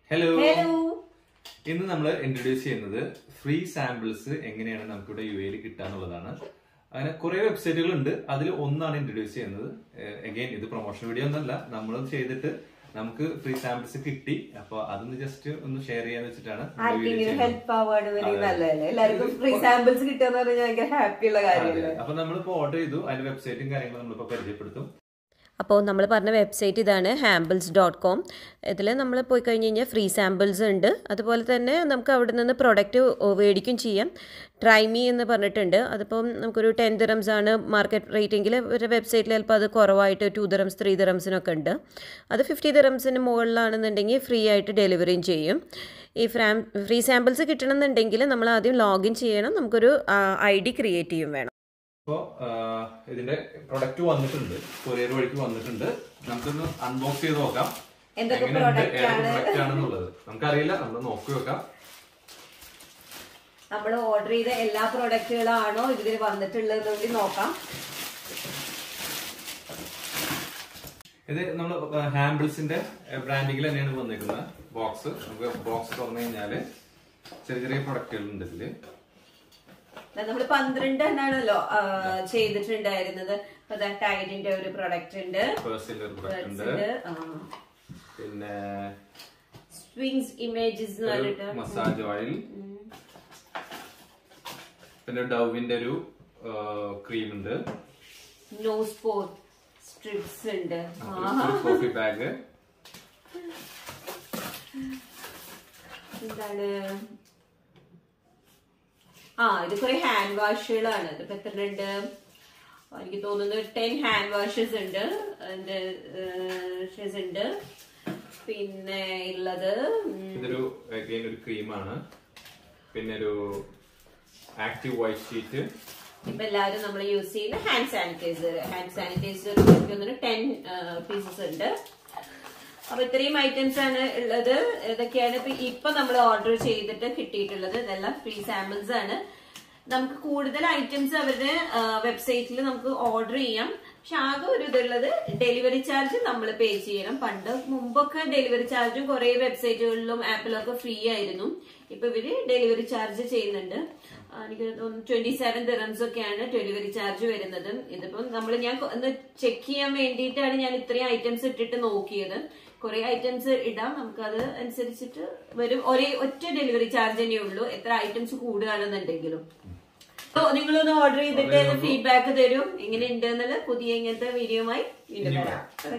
Hello hello ഇന്ന് നമ്മൾ introduce ചെയ്യുന്നത് ഫ്രീ സാമ്പിൾസ് എങ്ങനെയാണ് നമുക്കിവിടെ യു എയിൽ കിട്ടാന്നുള്ളതാണ് അങ്ങനെ കുറെ വെബ്സൈറ്റുകൾ ഉണ്ട് അതിൽ ഒന്നാണ് ഇൻട്രൊഡ്യൂസ് ചെയ്യുന്നത് അഗൈൻ ഇത് പ്രൊമോഷൻ വീഡിയോ ഒന്നല്ല നമ്മൾ ചെയ്തിട്ട് നമുക്ക് ഫ്രീ സാമ്പിൾസ് കിട്ടി അപ്പൊ അതൊന്ന് ജസ്റ്റ് ഒന്ന് ഷെയർ ചെയ്യാന്ന് വെച്ചിട്ടാണ് നമ്മൾ video ആർക്കെങ്കിലും ചെയ്യുന്നത്. ഹെൽപ്പ് ആവാണ് വലിയ നല്ലതല്ലേ എല്ലാവർക്കും ഫ്രീ സാമ്പിൾസ് കിട്ടുക പറഞ്ഞാൽ ഭയങ്കര ഹാപ്പി ഉള്ള അതെ. കാര്യമല്ലേ അപ്പൊ നമ്മളിപ്പോ ഓർഡർ ചെയ്തു അതിന്റെ വെബ്സൈറ്റും കാര്യങ്ങളും നമ്മളിപ്പോ പരിചയപ്പെടുത്തും അപ്പോൾ നമ്മൾ പറഞ്ഞ വെബ്സൈറ്റ് ഇതാണ് ഹാമ്പിൾസ് ഡോട്ട് കോം ഇതിൽ നമ്മൾ പോയി കഴിഞ്ഞ് കഴിഞ്ഞാൽ ഫ്രീ സാമ്പിൾസ് ഉണ്ട് അതുപോലെ തന്നെ നമുക്ക് അവിടെ നിന്ന് പ്രൊഡക്റ്റ് മേടിക്കും ചെയ്യാം ട്രൈ മീ എന്ന് പറഞ്ഞിട്ടുണ്ട് അതിപ്പം നമുക്കൊരു ടെൻ ദിറംസ് ആണ് മാർക്കറ്റ് റേറ്റെങ്കിൽ ഒരു വെബ്സൈറ്റിൽ ചിലപ്പോൾ അത് കുറവായിട്ട് ടു ദിറംസ് ത്രീ ദിറംസിനൊക്കെ ഉണ്ട് അത് ഫിഫ്റ്റി ദിറംസിന് മുകളിലാണെന്നുണ്ടെങ്കിൽ ഫ്രീ ആയിട്ട് ഡെലിവറിയും ചെയ്യും ഈ ഫ്രാം ഫ്രീ സാമ്പിൾസ് കിട്ടണമെന്നുണ്ടെങ്കിൽ നമ്മൾ ആദ്യം ലോഗിൻ ചെയ്യണം നമുക്കൊരു ഐ ഡി ക്രിയേറ്റ് ചെയ്യും വേണം ഇപ്പോ ഇതിന്റെ പ്രൊഡക്റ്റ് വന്നിട്ടുണ്ട് കൊറിയർ വഴിക്ക് വന്നിട്ടുണ്ട് നമുക്കൊന്ന് അൺബോക്സ് ചെയ്ത് നോക്കാം എന്തൊക്കെ എങ്ങനെയുണ്ട്, product ഏതൊക്കെ ആണ്? പ്രൊഡക്റ്റ് ആണെന്നുള്ളത് നമുക്കറിയില്ല നമ്മൾ നോക്കി നോക്കാം നമ്മൾ ഓർഡർ ചെയ്ത എല്ലാ പ്രോഡക്റ്റുകളാണോ ഇതിൽ വന്നിട്ടുള്ളത് കൂടി നോക്കാം ഇത് നമ്മൾ ഹാമ്പിൾസിന്റെ ബ്രാൻഡിങ്ങിൽ തന്നെയാണ് വന്നിരിക്കുന്നത് ബോക്സ് നമുക്ക് ബോക്സ് തുറന്നു കഴിഞ്ഞാല് ചെറിയ ചെറിയ പ്രൊഡക്റ്റുകൾ ഉണ്ട് ഇതില് നമ്മൾ പന്ത്രണ്ട് എണ്ണാണല്ലോ ആ, ചെയ്തിട്ടുണ്ടായിരുന്നത് അപ്പൊ ടൈഡിന്റെ ഒരു പ്രൊഡക്റ്റ് ഉണ്ട് പേഴ്സിന്റെ ഒരു പ്രൊഡക്റ്റ് ഉണ്ട് പിന്നെ സ്വിങ്സ് ഇമേജസ് എന്ന് പറഞ്ഞിട്ട് മസാജ് ഓയിൽ പിന്നെ ഡവിന്റെ ഒരു ക്രീം ഉണ്ട് നോ സ്പോർട്ട് സ്ട്രിപ്സ് ഉണ്ട് കോഫി ബാഗ് എന്താണ് ആ ഇത് കുറെ ഹാൻഡ് വാഷുകളാണ് ഇതിപ്പോ എത്ര ഉണ്ട് എനിക്ക് തോന്നുന്നു ടെൻ ഹാൻഡ് വാഷസ് ഉണ്ട് അതിന്റെ വാഷസ് ഉണ്ട് പിന്നെ ഉള്ളത് ഉം, ഇതൊരു അഗൈൻ ഒരു ക്രീമാണ് പിന്നെ ഒരു ആക്റ്റീവ് വൈറ്റ് ഷീറ്റ് ഇപ്പൊ എല്ലാവരും നമ്മൾ യൂസ് ചെയ്യുന്ന ഹാൻഡ് സാനിറ്റൈസർ ഹാൻഡ് സാനിറ്റൈസർ എനിക്ക് ടെൻ പീസസ് ഉണ്ട് അപ്പൊ ഇത്രയും ഐറ്റംസ് ആണ് ഉള്ളത് ഇതൊക്കെയാണ് ഇപ്പൊ ഇപ്പൊ നമ്മൾ ഓർഡർ ചെയ്തിട്ട് കിട്ടിയിട്ടുള്ളത് ഇതെല്ലാം ഫ്രീ സാമ്പിൾസ് ആണ് നമുക്ക് കൂടുതൽ ഐറ്റംസ് അവരുടെ വെബ്സൈറ്റിൽ നമുക്ക് ഓർഡർ ചെയ്യാം പക്ഷെ ആകെ ഒരു ഇതുള്ളത് ഡെലിവറി ചാർജ് നമ്മൾ പേ ചെയ്യണം പണ്ട് മുമ്പൊക്കെ ഡെലിവറി ചാർജും കുറെ വെബ്സൈറ്റുകളിലും ആപ്പിലും ഒക്കെ ഫ്രീ ആയിരുന്നു ഇപ്പൊ ഇവര് ഡെലിവറി ചാർജ് ചെയ്യുന്നുണ്ട് ആ, എനിക്ക് തോന്നുന്നു ട്വന്റി സെവൻ ദിറംസ് ഒക്കെയാണ് ഡെലിവറി ചാർജ് വരുന്നത് ഇതിപ്പം നമ്മൾ ഞാൻ കൊ- ഒന്ന് ചെക്ക് ചെയ്യാൻ വേണ്ടിയിട്ടാണ് ഞാൻ ഇത്രയും ഐറ്റംസ് ഇട്ടിട്ട് നോക്കിയത് കുറെ ഐറ്റംസ് ഇടാം നമുക്കത് അനുസരിച്ചിട്ട് വരും ഒരേ ഒറ്റ ഡെലിവറി ചാർജ് തന്നെ ഉള്ളൂ എത്ര ഐറ്റംസ് കൂടുകയാണെന്നുണ്ടെങ്കിലും അപ്പൊ നിങ്ങളൊന്ന് ഓർഡർ ചെയ്തിട്ട് ഫീഡ്ബാക്ക് തരും എങ്ങനെ ഉണ്ട് എന്നുള്ളത് പുതിയ ഇങ്ങനത്തെ വീഡിയോയുമായി വീണ്ടും വരാം